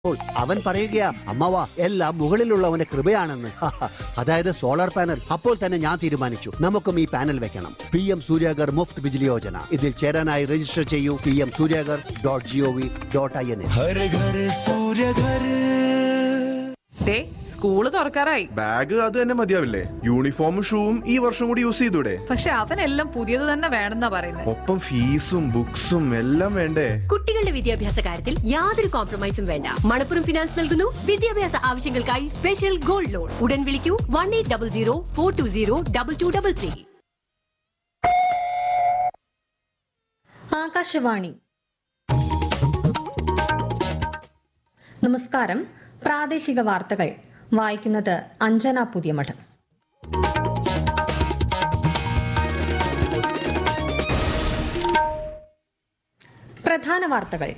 അപ്പോൾ അവൻ പറയുകയാ അമ്മവ എല്ലാം മുകളിലുള്ളവന്റെ കൃപയാണെന്ന് അതായത് സോളാർ പാനൽ അപ്പോൾ തന്നെ ഞാൻ തീരുമാനിച്ചു നമുക്കും ഈ പാനൽ വെക്കണം പി എം സൂര്യാഗർ മുഫ്ത് ബിജ്ലി യോജന ഇതിൽ ചേരാനായി രജിസ്റ്റർ ചെയ്യൂ P M Suryaghar dot G O V dot I N Har Ghar Surya Ghar ദേ സ്കൂള് തുറക്കാറായി ബാഗ് അത് തന്നെ മതിയാവില്ലേ യൂണിഫോമും ഷൂവും ഈ വർഷം കൂടി യൂസ് ചെയ്തൂടെ പക്ഷെ അവനെല്ലാം പുതിയത് തന്നെ വേണമെന്നാ പറയുന്നത് ഒപ്പം ഫീസും ബുക്സും എല്ലാം വേണ്ടേ കുട്ടികളുടെ വിദ്യാഭ്യാസ കാര്യത്തിൽ യാതൊരു കോംപ്രമൈസും വേണ്ട മണപ്പുറം ഫിനാൻസ് നൽകുന്നു വിദ്യാഭ്യാസ ആവശ്യങ്ങൾക്കായി സ്പെഷ്യൽ ഗോൾഡ് ലോൺ ഉടൻ വിളിക്കൂ one eight double zero four two zero double two double three Akashvani നമസ്കാരം പ്രാദേശിക വാർത്തകൾ വായിക്കുന്നത് അഞ്ജന പുതിയമഠം പ്രധാന വാർത്തകൾ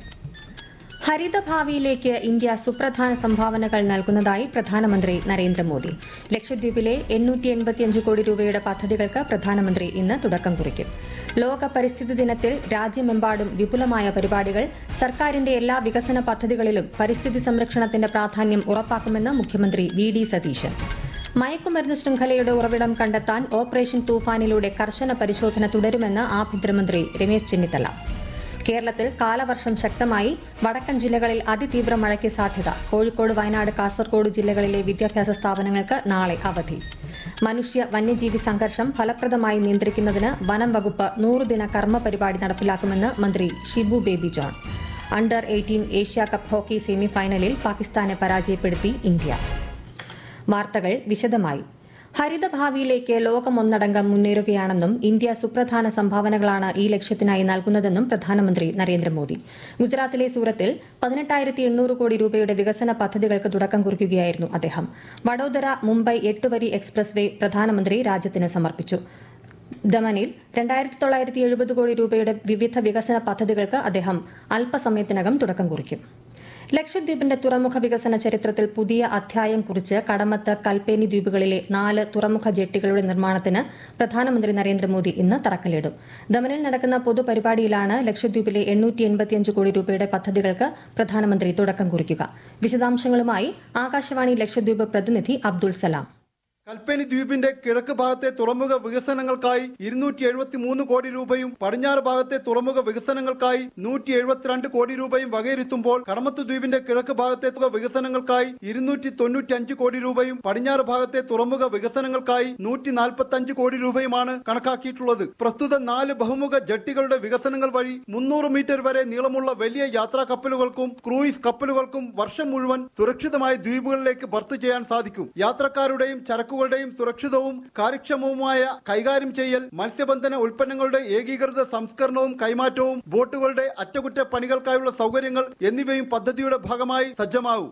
ഹരിതഭാവിയിലേക്ക് ഇന്ത്യ സുപ്രധാന സംഭാവനകൾ നൽകുന്നതായി പ്രധാനമന്ത്രി നരേന്ദ്രമോദി ലക്ഷദ്വീപിലെ എണ്ണൂറ്റി എൺപത്തിയഞ്ച് കോടി രൂപയുടെ പദ്ധതികൾക്ക് പ്രധാനമന്ത്രി ഇന്ന് തുടക്കം കുറിക്കും ലോക പരിസ്ഥിതി ദിനത്തിൽ രാജ്യമെമ്പാടും വിപുലമായ പരിപാടികൾ സർക്കാരിന്റെ എല്ലാ വികസന പദ്ധതികളിലും പരിസ്ഥിതി സംരക്ഷണത്തിന്റെ പ്രാധാന്യം ഉറപ്പാക്കുമെന്ന് മുഖ്യമന്ത്രി വി ഡി സതീശൻ മയക്കുമരുന്ന് ശൃംഖലയുടെ ഉറവിടം കണ്ടെത്താൻ ഓപ്പറേഷൻ തൂഫാനിലൂടെ കർശന പരിശോധന തുടരുമെന്ന് ആഭ്യന്തരമന്ത്രി രമേശ് ചെന്നിത്തല കേരളത്തിൽ കാലവർഷം ശക്തമായി വടക്കൻ ജില്ലകളിൽ അതിതീവ്ര മഴയ്ക്ക് സാധ്യത കോഴിക്കോട് വയനാട് കാസർഗോഡ് ജില്ലകളിലെ വിദ്യാഭ്യാസ സ്ഥാപനങ്ങൾക്ക് നാളെ അവധി മനുഷ്യ വന്യജീവി സംഘർഷം ഫലപ്രദമായി നിയന്ത്രിക്കുന്നതിന് വനം വകുപ്പ് നൂറുദിന കർമ്മ പരിപാടി നടപ്പിലാക്കുമെന്ന് മന്ത്രി Shibu Baby John under eighteen Asia cup hockey semi ഫൈനലിൽ പാകിസ്ഥാനെ പരാജയപ്പെടുത്തി ഇന്ത്യ വാർത്തകൾ വിശദമായി ഹരിതഭാവിയിലേക്ക് ലോകമൊന്നടങ്കം മുന്നേറുകയാണെന്നും ഇന്ത്യ സുപ്രധാന സംഭാവനകളാണ് ഈ ലക്ഷ്യത്തിനായി നൽകുന്നതെന്നും പ്രധാനമന്ത്രി നരേന്ദ്രമോദി ഗുജറാത്തിലെ സൂറത്തിൽ പതിനെട്ടായിരത്തി എണ്ണൂറ് കോടി രൂപയുടെ വികസന പദ്ധതികൾക്ക് തുടക്കം കുറിക്കുകയായിരുന്നു അദ്ദേഹം വഡോദര മുംബൈ എട്ടുവരി എക്സ്പ്രസ് വേ പ്രധാനമന്ത്രി രാജ്യത്തിന് സമർപ്പിച്ചു ദമനിൽ രണ്ടായിരത്തി തൊള്ളായിരത്തി എഴുപത് കോടി രൂപയുടെ വിവിധ വികസന പദ്ധതികൾക്ക് അദ്ദേഹം അല്പസമയത്തിനകം തുടക്കം കുറിക്കും ലക്ഷദ്വീപിന്റെ തുറമുഖ വികസന ചരിത്രത്തിൽ പുതിയ അധ്യായം കുറിച്ച് കടമത്ത് കൽപ്പേനി ദ്വീപുകളിലെ നാല് തുറമുഖ ജെട്ടികളുടെ നിർമ്മാണത്തിന് പ്രധാനമന്ത്രി നരേന്ദ്രമോദി ഇന്ന് തറക്കല്ലിടും ദമനിൽ നടക്കുന്ന പൊതുപരിപാടിയിലാണ് ലക്ഷദ്വീപിലെ എണ്ണൂറ്റി എൺപത്തിയഞ്ച് കോടി രൂപയുടെ പദ്ധതികൾക്ക് പ്രധാനമന്ത്രി തുടക്കം കുറിക്കുക വിശദാംശങ്ങളുമായി ആകാശവാണി ലക്ഷദ്വീപ് പ്രതിനിധി അബ്ദുൾ സലാം കൽപ്പനി ദ്വീപിന്റെ കിഴക്ക് ഭാഗത്തെ തുറമുഖ വികസനങ്ങൾക്കായി ഇരുന്നൂറ്റി എഴുപത്തി മൂന്ന് കോടി രൂപയും പടിഞ്ഞാറ് ഭാഗത്തെ തുറമുഖ വികസനങ്ങൾക്കായി നൂറ്റി എഴുപത്തിരണ്ട് കോടി രൂപയും വകയിരുത്തുമ്പോൾ കടമത്ത് ദ്വീപിന്റെ കിഴക്ക് ഭാഗത്തെ തുക വികസനങ്ങൾക്കായി ഇരുന്നൂറ്റി തൊണ്ണൂറ്റി അഞ്ച് കോടി രൂപയും പടിഞ്ഞാറ് ഭാഗത്തെ തുറമുഖ വികസനങ്ങൾക്കായി നൂറ്റി നാൽപ്പത്തി അഞ്ച് കോടി രൂപയുമാണ് കണക്കാക്കിയിട്ടുള്ളത് പ്രസ്തുത നാല് ബഹുമുഖ ജട്ടികളുടെ വികസനങ്ങൾ വഴി മുന്നൂറ് മീറ്റർ വരെ നീളമുള്ള വലിയ യാത്രാ കപ്പലുകൾക്കും ക്രൂയിസ് കപ്പലുകൾക്കും വർഷം മുഴുവൻ സുരക്ഷിതമായി ദ്വീപുകളിലേക്ക് ബർത്ത് ചെയ്യാൻ സാധിക്കും യാത്രക്കാരുടെയും ചരക്കുകളുടെയും സുരക്ഷിതവും കാര്യക്ഷമവുമായ കൈകാര്യം ചെയ്യൽ മത്സ്യബന്ധന ഉൽപ്പന്നങ്ങളുടെ ഏകീകൃത സംസ്കരണവും കൈമാറ്റവും ബോട്ടുകളുടെ അറ്റകുറ്റപ്പണികൾക്കായുള്ള സൗകര്യങ്ങൾ എന്നിവയും പദ്ധതിയുടെ ഭാഗമായി സജ്ജമാവും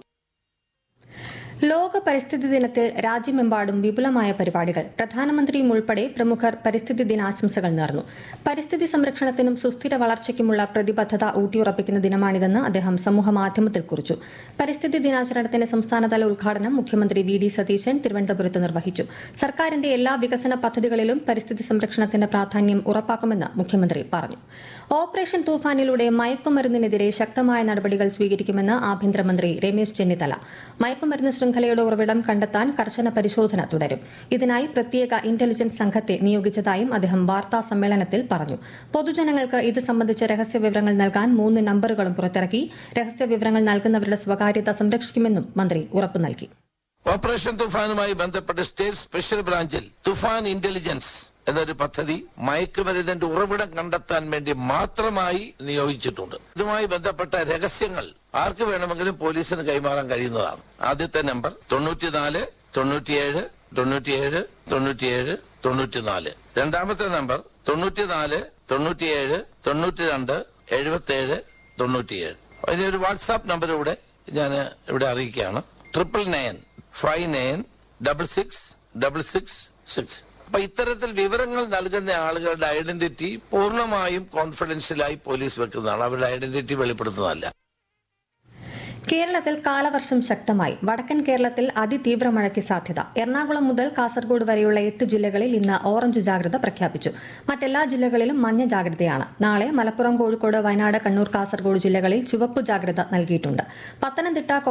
ലോക പരിസ്ഥിതി ദിനത്തിൽ രാജ്യമെമ്പാടും വിപുലമായ പരിപാടികൾ പ്രധാനമന്ത്രിയും ഉൾപ്പെടെ പ്രമുഖർ പരിസ്ഥിതി ദിനാശംസകൾ നേർന്നു പരിസ്ഥിതി സംരക്ഷണത്തിനും സുസ്ഥിര വളർച്ചയ്ക്കുമുള്ള പ്രതിബദ്ധത ഊട്ടിയുറപ്പിക്കുന്ന ദിനമാണിതെന്ന് അദ്ദേഹം സമൂഹമാധ്യമത്തിൽ കുറിച്ചു പരിസ്ഥിതി ദിനാചരണത്തിന്റെ സംസ്ഥാനതല ഉദ്ഘാടനം മുഖ്യമന്ത്രി വി ഡി സതീശൻ തിരുവനന്തപുരത്ത് നിർവഹിച്ചു സർക്കാരിന്റെ എല്ലാ വികസന പദ്ധതികളിലും പരിസ്ഥിതി സംരക്ഷണത്തിന്റെ പ്രാധാന്യം ഉറപ്പാക്കുമെന്ന് മുഖ്യമന്ത്രി പറഞ്ഞു ഓപ്പറേഷൻ തൂഫാനിലൂടെ മയക്കുമരുന്നിനെതിരെ ശക്തമായ നടപടികൾ സ്വീകരിക്കുമെന്ന് ആഭ്യന്തരമന്ത്രി രമേശ് ചെന്നിത്തല മയക്കുമരുന്ന് ശൃംഖലയുടെ ഉറവിടം കണ്ടെത്താൻ കർശന പരിശോധന തുടരും ഇതിനായി പ്രത്യേക ഇന്റലിജൻസ് സംഘത്തെ നിയോഗിച്ചതായും അദ്ദേഹം വാർത്താ സമ്മേളനത്തിൽ പറഞ്ഞു പൊതുജനങ്ങൾക്ക് ഇത് സംബന്ധിച്ച രഹസ്യ വിവരങ്ങൾ നൽകാൻ മൂന്ന് നമ്പറുകളും പുറത്തിറക്കി രഹസ്യ വിവരങ്ങൾ നൽകുന്നവരുടെ സ്വകാര്യത സംരക്ഷിക്കുമെന്നും മന്ത്രി ഉറപ്പു നൽകി ഓപ്പറേഷൻ തുഫാനുമായി ബന്ധപ്പെട്ട് സ്റ്റേറ്റ് സ്പെഷ്യൽ ബ്രാഞ്ചിൽ തുഫാൻ ഇന്റലിജൻസ് എന്നൊരു പദ്ധതി മയക്കുമരുന്നിന്റെ ഉറവിടം കണ്ടെത്താൻ വേണ്ടി മാത്രമായി നിയോഗിച്ചിട്ടുണ്ട് ഇതുമായി ബന്ധപ്പെട്ട രഹസ്യങ്ങൾ ആർക്ക് വേണമെങ്കിലും പോലീസിന് കൈമാറാൻ കഴിയുന്നതാണ് ആദ്യത്തെ നമ്പർ തൊണ്ണൂറ്റിനാല് തൊണ്ണൂറ്റിയേഴ് തൊണ്ണൂറ്റിയേഴ് തൊണ്ണൂറ്റിയേഴ് തൊണ്ണൂറ്റിനാല് രണ്ടാമത്തെ നമ്പർ തൊണ്ണൂറ്റിനാല് തൊണ്ണൂറ്റിയേഴ് തൊണ്ണൂറ്റിരണ്ട് എഴുപത്തിയേഴ് തൊണ്ണൂറ്റിയേഴ് അതിന് ഒരു വാട്സാപ്പ് നമ്പർ ഇവിടെ ഞാൻ ഇവിടെ അറിയിക്കുകയാണ് triple nine five nine double six double six six അപ്പൊ ഇത്തരത്തിൽ വിവരങ്ങൾ നൽകുന്ന ആളുകളുടെ ഐഡന്റിറ്റി പൂർണ്ണമായും കോൺഫിഡൻഷ്യലായി പോലീസ് വെക്കുന്നതാണ് അവരുടെ ഐഡന്റിറ്റി വെളിപ്പെടുത്തുന്നതല്ല കേരളത്തിൽ കാലവർഷം ശക്തമായി വടക്കൻ കേരളത്തിൽ അതിതീവ്ര മഴയ്ക്ക് സാധ്യത എറണാകുളം മുതൽ കാസർഗോഡ് വരെയുള്ള എട്ട് ജില്ലകളിൽ ഇന്ന് ഓറഞ്ച് ജാഗ്രത പ്രഖ്യാപിച്ചു മറ്റെല്ലാ ജില്ലകളിലും മഞ്ഞ ജാഗ്രതയാണ് നാളെ മലപ്പുറം കോഴിക്കോട് വയനാട് കണ്ണൂർ കാസർഗോഡ് ജില്ലകളിൽ ചുവപ്പ് ജാഗ്രത നൽകിയിട്ടുണ്ട് പത്തനംതിട്ട